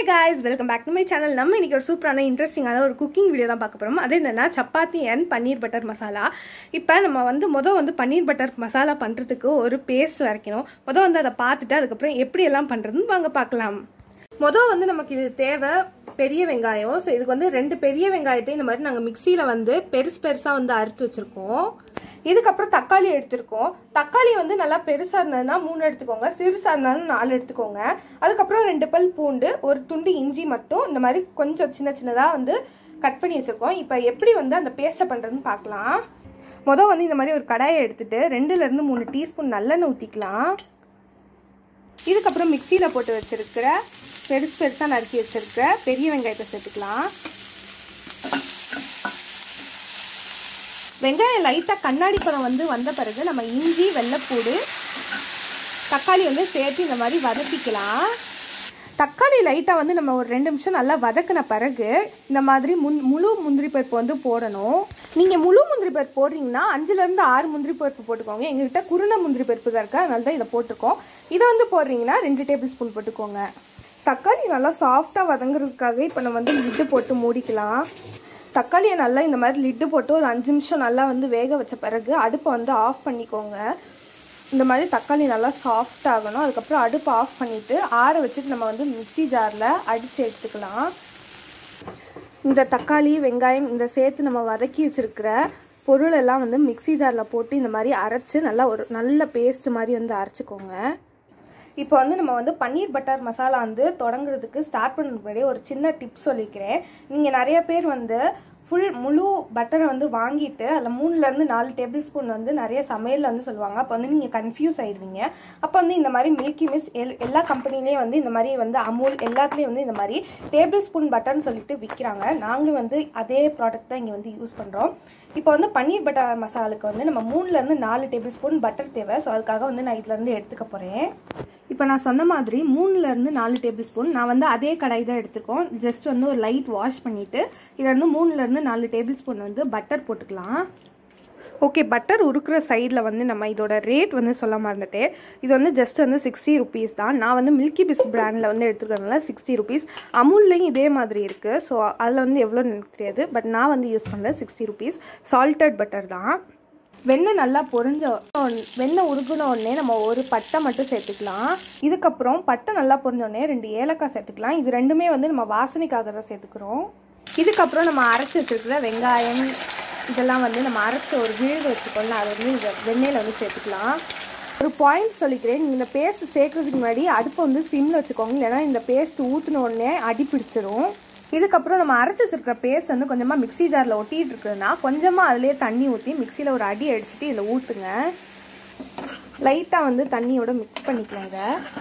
guys welcome back to my channel நம்ம இன்னைக்கு ஒரு சூப்பரான இன்ட்ரெஸ்டிங்கான ஒரு குக்கிங் வீடியோ தான் பார்க்க போகிறோம் அது என்னென்னா சப்பாத்தி அண்ட் பன்னீர் பட்டர் மசாலா இப்போ நம்ம வந்து மொதல் வந்து பன்னீர் பட்டர் மசாலா பண்ணுறதுக்கு ஒரு பேஸ்ட் வரைக்கணும் மொதல் வந்து அதை பார்த்துட்டு அதுக்கப்புறம் எப்படி எல்லாம் பண்ணுறதுன்னு வாங்க பார்க்கலாம் மொதல் வந்து நமக்கு இது தேவை பெரிய வெங்காயம் ஸோ இதுக்கு வந்து ரெண்டு பெரிய வெங்காயத்தை இந்த மாதிரி நாங்கள் மிக்சியில் வந்து பெருசு பெருசாக வந்து அறுத்து வச்சுருக்கோம் இதுக்கப்புறம் தக்காளி எடுத்திருக்கோம் தக்காளி வந்து நல்லா பெருசாக இருந்ததுன்னா மூணு எடுத்துக்கோங்க சிறுசாக இருந்தாலும் நாலு எடுத்துக்கோங்க அதுக்கப்புறம் ரெண்டு பல் பூண்டு ஒரு துண்டு இஞ்சி மட்டும் இந்த மாதிரி கொஞ்சம் சின்ன சின்னதாக வந்து கட் பண்ணி வச்சுருக்கோம் இப்போ எப்படி வந்து அந்த பேஸ்ட்டை பண்ணுறதுன்னு பார்க்கலாம் மொதல் வந்து இந்த மாதிரி ஒரு கடாயை எடுத்துட்டு ரெண்டுலேருந்து மூணு டீஸ்பூன் நல்லெண்ணெய் ஊற்றிக்கலாம் இதுக்கப்புறம் மிக்சியில் போட்டு வச்சுருக்கிற பெருசு பெருசாக நறுக்கி வச்சுருக்கிற பெரிய வெங்காயத்தை சேர்த்துக்கலாம் வெங்காயம் லைட்டாக கண்ணாடி பழம் வந்து வந்த பிறகு நம்ம இஞ்சி வெள்ளைப்பூடு தக்காளி வந்து சேர்த்து இந்த மாதிரி வதக்கிக்கலாம் தக்காளி லைட்டாக வந்து நம்ம ஒரு ரெண்டு நிமிஷம் நல்லா வதக்கின பிறகு இந்த மாதிரி முன் முழு முந்திரி பருப்பு வந்து போடணும் நீங்கள் முழு முந்திரி பருப்பு போடுறீங்கன்னா அஞ்சுலேருந்து ஆறு முந்திரி பருப்பு போட்டுக்கோங்க எங்ககிட்ட குருணை முந்திரி பருப்பு தான் இருக்குது அதனால தான் இதை போட்டிருக்கோம் இதை வந்து போடுறீங்கன்னா ரெண்டு டேபிள் ஸ்பூன் போட்டுக்கோங்க தக்காளி நல்லா சாஃப்டாக வதங்குறதுக்காக இப்போ நம்ம வந்து லிட்டு போட்டு மூடிக்கலாம் தக்காளியை நல்லா இந்த மாதிரி லிட்டு போட்டு ஒரு அஞ்சு நிமிஷம் நல்லா வந்து வேக வச்ச பிறகு அடுப்பை வந்து ஆஃப் பண்ணிக்கோங்க இந்த மாதிரி தக்காளி நல்லா சாஃப்ட் ஆகணும் அதுக்கப்புறம் அடுப்பை ஆஃப் பண்ணிவிட்டு ஆற வச்சுட்டு நம்ம வந்து மிக்சி ஜாரில் அடித்து எடுத்துக்கலாம் இந்த தக்காளி வெங்காயம் இந்த சேர்த்து நம்ம வதக்கி வச்சுருக்கிற பொருள் எல்லாம் வந்து மிக்சி ஜாரில் போட்டு இந்த மாதிரி அரைச்சி நல்லா ஒரு நல்ல பேஸ்ட் மாதிரி வந்து அரைச்சிக்கோங்க இப்போ வந்து நம்ம வந்து பன்னீர் பட்டர் மசாலா வந்து தொடங்குறதுக்கு ஸ்டார்ட் பண்ணுறதுக்கு முன்னாடி ஒரு சின்ன டிப்ஸ் சொல்லிக்கிறேன் நீங்கள் நிறைய பேர் வந்து ஃபுல் முழு பட்டரை வந்து வாங்கிட்டு அதில் மூணுலேருந்து நாலு டேபிள் ஸ்பூன் வந்து நிறைய சமையலில் வந்து சொல்லுவாங்க அப்போ வந்து நீங்கள் கன்ஃபியூஸ் ஆயிடுவீங்க அப்போ வந்து இந்த மாதிரி மில்கி மிஸ் எல் எல்லா கம்பெனிலேயும் வந்து இந்த மாதிரி வந்து அமூல் எல்லாத்துலேயும் வந்து இந்த மாதிரி டேபிள் ஸ்பூன் பட்டர்னு சொல்லிட்டு விற்கிறாங்க நாங்களும் வந்து அதே ப்ராடக்ட் தான் இங்கே வந்து யூஸ் பண்ணுறோம் இப்போ வந்து பன்னீர் பட்டர் மசாலுக்கு வந்து நம்ம மூணுலேருந்து நாலு டேபிள் ஸ்பூன் பட்டர் தேவை ஸோ அதுக்காக வந்து நான் இதுலேருந்து எடுத்துக்க போகிறேன் இப்போ நான் சொன்ன மாதிரி மூணுலேருந்து நாலு டேபிள் ஸ்பூன் நான் வந்து அதே கடாய் தான் எடுத்துருக்கோம் ஜஸ்ட் வந்து ஒரு லைட் வாஷ் பண்ணிவிட்டு இதில் வந்து மூணுலேருந்து நாலு டேபிள் ஸ்பூன் வந்து பட்டர் போட்டுக்கலாம் ஓகே பட்டர் உருக்குற சைடில் வந்து நம்ம இதோட ரேட் வந்து சொல்ல மறந்துட்டேன் இது வந்து ஜஸ்ட் வந்து சிக்ஸ்டி ருபீஸ் தான் நான் வந்து மில்கி பிஸ் பிராண்டில் வந்து எடுத்துக்கிறதுனால சிக்ஸ்டி ருபீஸ் அமுல்லையும் இதே மாதிரி இருக்குது ஸோ அதில் வந்து எவ்வளோன்னு எனக்கு தெரியாது பட் நான் வந்து யூஸ் பண்ணல சிக்ஸ்டி ருபீஸ் சால்டட் பட்டர் தான் வெண்ணெய் நல்லா பொரிஞ்ச வெண்ணெய் உருகுன உடனே நம்ம ஒரு பட்டை மட்டும் சேர்த்துக்கலாம் இதுக்கப்புறம் பட்டை நல்லா பொரிஞ்ச உடனே ரெண்டு ஏலக்காய் சேர்த்துக்கலாம் இது ரெண்டுமே வந்து நம்ம வாசனைக்காக தான் சேர்த்துக்கிறோம் இதுக்கப்புறம் நம்ம அரைச்சி வச்சுருக்கிற வெங்காயம் இதெல்லாம் வந்து நம்ம அரைச்ச ஒரு விழுது வச்சுக்கோங்க அதை வந்து இந்த வெண்ணெயில் வந்து சேர்த்துக்கலாம் ஒரு பாயிண்ட் சொல்லிக்கிறேன் நீங்கள் இந்த பேஸ்ட் சேர்க்கறதுக்கு முன்னாடி அடுப்பை வந்து சிம்மில் வச்சுக்கோங்க இல்லைன்னா இந்த பேஸ்ட் ஊற்றின உடனே அடி பிடிச்சிரும் இதுக்கப்புறம் நம்ம அரைச்சி வச்சிருக்கிற பேஸ்ட் வந்து கொஞ்சமாக மிக்சி ஜாரில் ஒட்டிகிட்டு இருக்குதுன்னா கொஞ்சமாக அதிலே தண்ணி ஊற்றி மிக்சியில் ஒரு அடி அடிச்சுட்டு இதில் ஊற்றுங்க லைட்டாக வந்து தண்ணியோட மிக்ஸ் பண்ணிக்கோங்க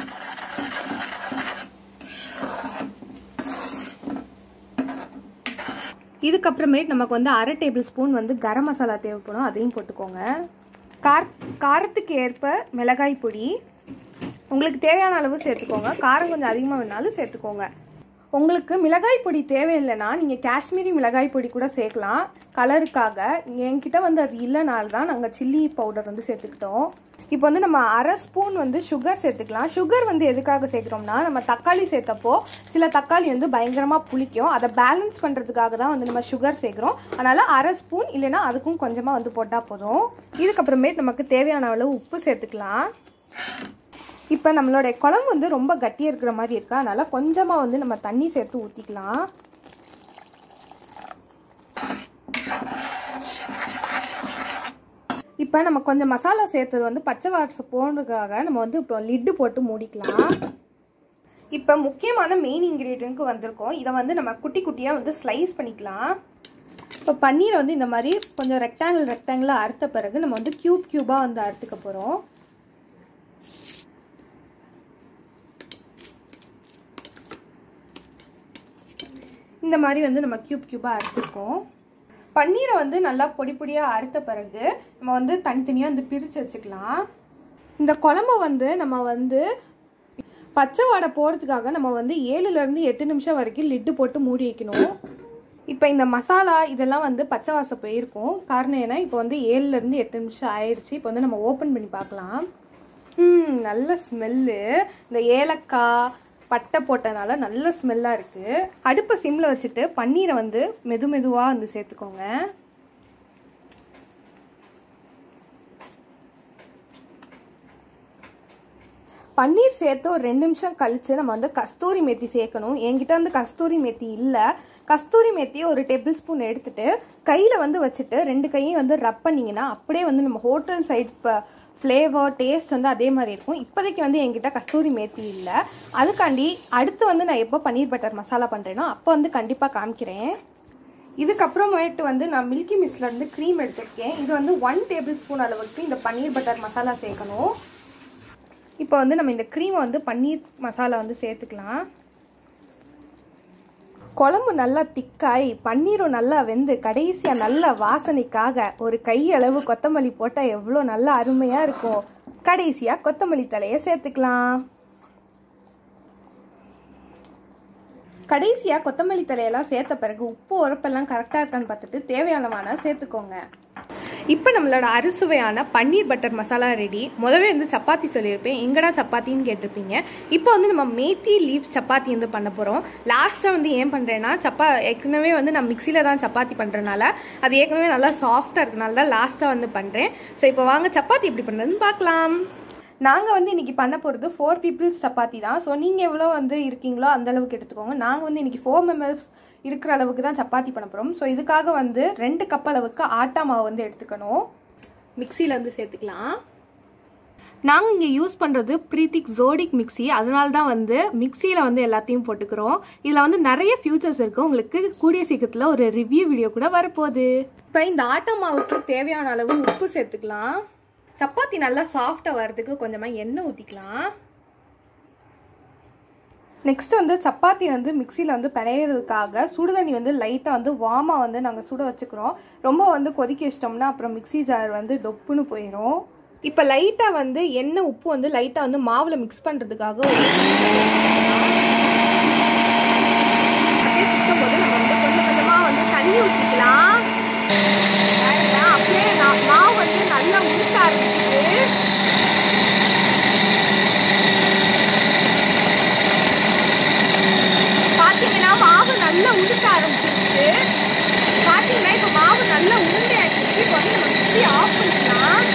இதுக்கப்புறமேட்டு நமக்கு வந்து அரை டேபிள் ஸ்பூன் வந்து கரம் மசாலா தேவைப்படும் அதையும் போட்டுக்கோங்க கார் காரத்துக்கு ஏற்ப மிளகாய் பொடி உங்களுக்கு தேவையான அளவு சேர்த்துக்கோங்க காரம் கொஞ்சம் அதிகமாக வேணாலும் சேர்த்துக்கோங்க உங்களுக்கு மிளகாய் பொடி தேவையில்லைன்னா நீங்கள் காஷ்மீரி மிளகாய் பொடி கூட சேர்க்கலாம் கலருக்காக என்கிட்ட வந்து அது இல்லைனால தான் நாங்கள் சில்லி பவுடர் வந்து சேர்த்துக்கிட்டோம் இப்போ வந்து நம்ம அரை ஸ்பூன் வந்து சுகர் சேர்த்துக்கலாம் சுகர் வந்து எதுக்காக சேர்க்குறோம்னா நம்ம தக்காளி சேர்த்தப்போ சில தக்காளி வந்து பயங்கரமாக புளிக்கும் அதை பேலன்ஸ் பண்ணுறதுக்காக தான் வந்து நம்ம சுகர் சேர்க்குறோம் அதனால் அரை ஸ்பூன் இல்லைன்னா அதுக்கும் கொஞ்சமாக வந்து போட்டால் போதும் இதுக்கப்புறமேட்டு நமக்கு தேவையான அளவு உப்பு சேர்த்துக்கலாம் இப்போ நம்மளோட குழம்பு வந்து ரொம்ப கட்டியாக இருக்கிற மாதிரி இருக்கா அதனால் கொஞ்சமாக வந்து நம்ம தண்ணி சேர்த்து ஊற்றிக்கலாம் இப்போ நம்ம கொஞ்சம் மசாலா சேர்த்தது வந்து பச்சை வாசம் போனதுக்காக நம்ம வந்து இப்போ லிட்டு போட்டு மூடிக்கலாம் இப்போ முக்கியமான மெயின் இன்க்ரீடியன்ட்க்கு வந்திருக்கோம் இதை வந்து நம்ம குட்டி குட்டியாக வந்து ஸ்லைஸ் பண்ணிக்கலாம் இப்போ பன்னீரை வந்து இந்த மாதிரி கொஞ்சம் ரெக்டாங்கிள் ரெக்டாங்கிளாக அறுத்த பிறகு நம்ம வந்து க்யூப் க்யூபாக வந்து அறுத்துக்க போகிறோம் இந்த மாதிரி வந்து நம்ம க்யூப் க்யூபாக அறுத்துருக்கோம் பன்னீரை வந்து நல்லா பொடி பொடியாக அறுத்த பிறகு நம்ம வந்து தனித்தனியாக வந்து பிரித்து வச்சுக்கலாம் இந்த குழம்பு வந்து நம்ம வந்து பச்சை வாடை போகிறதுக்காக நம்ம வந்து ஏழுலேருந்து எட்டு நிமிஷம் வரைக்கும் லிட்டு போட்டு மூடி வைக்கணும் இப்போ இந்த மசாலா இதெல்லாம் வந்து பச்சை வாசம் போயிருக்கும் காரணம் ஏன்னா இப்போ வந்து ஏழுலேருந்து எட்டு நிமிஷம் ஆயிடுச்சு இப்போ வந்து நம்ம ஓப்பன் பண்ணி பார்க்கலாம் ம் நல்ல ஸ்மெல்லு இந்த ஏலக்காய் பட்டை போட்டனால நல்ல ஸ்மெல்லாக இருக்குது அடுப்பை சிம்மில் வச்சுட்டு பன்னீரை வந்து மெது மெதுவாக வந்து சேர்த்துக்கோங்க பன்னீர் சேர்த்து ஒரு ரெண்டு நிமிஷம் கழித்து நம்ம வந்து கஸ்தூரி மேத்தி சேர்க்கணும் என்கிட்ட வந்து கஸ்தூரி மேத்தி இல்லை கஸ்தூரி மேத்தியை ஒரு டேபிள் ஸ்பூன் எடுத்துட்டு கையில் வந்து வச்சுட்டு ரெண்டு கையும் வந்து ரப் பண்ணிங்கன்னா அப்படியே வந்து நம்ம ஹோட்டல் சைட் ஃப்ளேவர் டேஸ்ட் வந்து அதே மாதிரி இருக்கும் இப்போதைக்கு வந்து என்கிட்ட கஸ்தூரி மேத்தி இல்லை அதுக்காண்டி அடுத்து வந்து நான் எப்போ பன்னீர் பட்டர் மசாலா பண்ணுறேனோ அப்போ வந்து கண்டிப்பாக காமிக்கிறேன் இதுக்கப்புறமேட்டு வந்து நான் மில்கி மிஸ்ல இருந்து க்ரீம் எடுத்திருக்கேன் இது வந்து ஒன் டேபிள் ஸ்பூன் அளவுக்கு இந்த பன்னீர் பட்டர் மசாலா சேர்க்கணும் இப்போ வந்து நம்ம இந்த க்ரீமை வந்து பன்னீர் மசாலா வந்து சேர்த்துக்கலாம் குழம்பு நல்லா திக்காய் பன்னீரும் நல்லா வெந்து கடைசியாக நல்ல வாசனைக்காக ஒரு கையளவு கொத்தமல்லி போட்டால் எவ்வளோ நல்லா அருமையாக இருக்கும் கடைசியாக கொத்தமல்லி தலையை சேர்த்துக்கலாம் கடைசியாக கொத்தமல்லி தலையெல்லாம் சேர்த்த பிறகு உப்பு உரப்பெல்லாம் கரெக்டாக இருக்கான்னு பார்த்துட்டு தேவையானவான சேர்த்துக்கோங்க இப்போ நம்மளோட அறுசுவையான பன்னீர் பட்டர் மசாலா ரெடி முதவே வந்து சப்பாத்தி சொல்லியிருப்பேன் எங்கடா சப்பாத்தின்னு கேட்டிருப்பீங்க இப்போ வந்து நம்ம மேத்தி லீவ்ஸ் சப்பாத்தி வந்து பண்ண போகிறோம் லாஸ்ட்டாக வந்து ஏன் பண்ணுறேன்னா சப்பா ஏற்கனவே வந்து நான் மிக்சியில் தான் சப்பாத்தி பண்ணுறதுனால அது ஏற்கனவே நல்லா சாஃப்டாக இருக்கனால தான் லாஸ்ட்டாக வந்து பண்ணுறேன் ஸோ இப்போ வாங்க சப்பாத்தி எப்படி பண்ணுறதுன்னு பார்க்கலாம் நாங்கள் வந்து இன்றைக்கி பண்ண போகிறது ஃபோர் பீப்புள்ஸ் சப்பாத்தி தான் ஸோ நீங்கள் எவ்வளோ வந்து இருக்கீங்களோ அந்த அளவுக்கு எடுத்துக்கோங்க நாங்கள் வந்து இன்றைக்கி ஃபோர் மெம்பர்ஸ் இருக்கிற அளவுக்கு தான் சப்பாத்தி பண்ண போகிறோம் ஸோ இதுக்காக வந்து ரெண்டு கப் அளவுக்கு ஆட்டா மாவு வந்து எடுத்துக்கணும் மிக்சியில் வந்து சேர்த்துக்கலாம் நாங்கள் இங்கே யூஸ் பண்ணுறது ப்ரீத்திக் ஜோடிக் மிக்சி அதனால தான் வந்து மிக்சியில் வந்து எல்லாத்தையும் போட்டுக்கிறோம் இதில் வந்து நிறைய ஃபியூச்சர்ஸ் இருக்குது உங்களுக்கு கூடிய சீக்கிரத்தில் ஒரு ரிவ்யூ வீடியோ கூட வரப்போகுது இப்போ இந்த ஆட்டா மாவுக்கு தேவையான அளவு உப்பு சேர்த்துக்கலாம் சப்பாத்தி நல்லா சாஃப்டாக வர்றதுக்கு கொஞ்சமாக எண்ணெய் ஊற்றிக்கலாம் நெக்ஸ்ட் வந்து சப்பாத்தி வந்து மிக்சியில் வந்து பிணையிறதுக்காக சுடுதண்ணி வந்து லைட்டாக வந்து வார்மாக வந்து நாங்கள் சுட வச்சுக்கிறோம் ரொம்ப வந்து கொதிக்க வச்சிட்டோம்னா அப்புறம் மிக்சி ஜார் வந்து டொப்புன்னு போயிடும் இப்போ லைட்டாக வந்து எண்ணெய் உப்பு வந்து லைட்டாக வந்து மாவில் மிக்ஸ் பண்ணுறதுக்காக போது நம்ம வந்து கொஞ்சம் கொஞ்சமாக வந்து தண்ணி ஊற்றிக்கலாம் அப்படியே மாவு வந்து நல்லா ஊற்ற ஆரம்பிக்குது பார்த்தீங்கன்னா மாவு நல்லா உடுக்க ஆரம்பிச்சிருச்சு பார்த்தீங்கன்னா இப்போ மாவு நல்லா உருண்டை ஆயிடுச்சு இப்போ வந்து நம்ம மிக்சி ஆஃப் பண்ணிக்கலாம்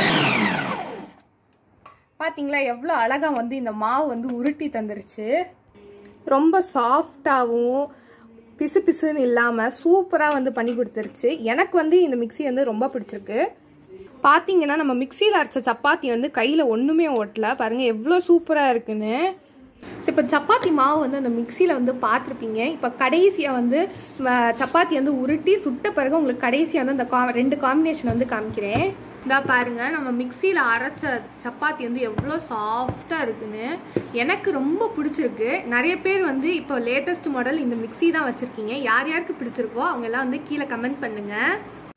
பார்த்தீங்களா எவ்வளோ அழகாக வந்து இந்த மாவு வந்து உருட்டி தந்துருச்சு ரொம்ப சாஃப்டாகவும் பிசு பிசுன்னு இல்லாமல் சூப்பராக வந்து பண்ணி கொடுத்துருச்சு எனக்கு வந்து இந்த மிக்சி வந்து ரொம்ப பிடிச்சிருக்கு பார்த்தீங்கன்னா நம்ம மிக்சியில் அரைச்ச சப்பாத்தி வந்து கையில் ஒன்றுமே ஓட்டல பாருங்கள் எவ்வளோ சூப்பராக இருக்குன்னு ஸோ இப்போ சப்பாத்தி மாவு வந்து அந்த மிக்சியில் வந்து பார்த்துருப்பீங்க இப்போ கடைசியாக வந்து சப்பாத்தி வந்து உருட்டி சுட்ட பிறகு உங்களுக்கு கடைசியாக வந்து அந்த கா ரெண்டு காம்பினேஷன் வந்து காமிக்கிறேன் இதா பாருங்க நம்ம மிக்சியில் அரைச்ச சப்பாத்தி வந்து எவ்வளோ சாஃப்டாக இருக்குன்னு எனக்கு ரொம்ப பிடிச்சிருக்கு நிறைய பேர் வந்து இப்போ லேட்டஸ்ட் மாடல் இந்த மிக்சி தான் வச்சுருக்கீங்க யார் யாருக்கு பிடிச்சிருக்கோ அவங்க எல்லாம் வந்து கீழே கமெண்ட் பண்ணுங்கள்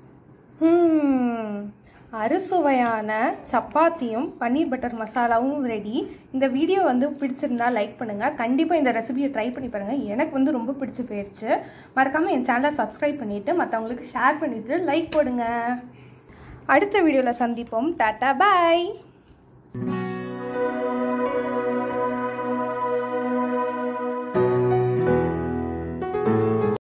அறுசுவையான சப்பாத்தியும் பன்னீர் பட்டர் மசாலாவும் ரெடி இந்த வீடியோ வந்து பிடிச்சிருந்தா லைக் பண்ணுங்கள் கண்டிப்பாக இந்த ரெசிபியை ட்ரை பண்ணி பாருங்கள் எனக்கு வந்து ரொம்ப பிடிச்சி போயிடுச்சு மறக்காமல் என் சேனலை சப்ஸ்கிரைப் பண்ணிவிட்டு மற்றவங்களுக்கு ஷேர் பண்ணிவிட்டு லைக் போடுங்க அடுத்த வீடியோவில் சந்திப்போம் டாட்டா பாய்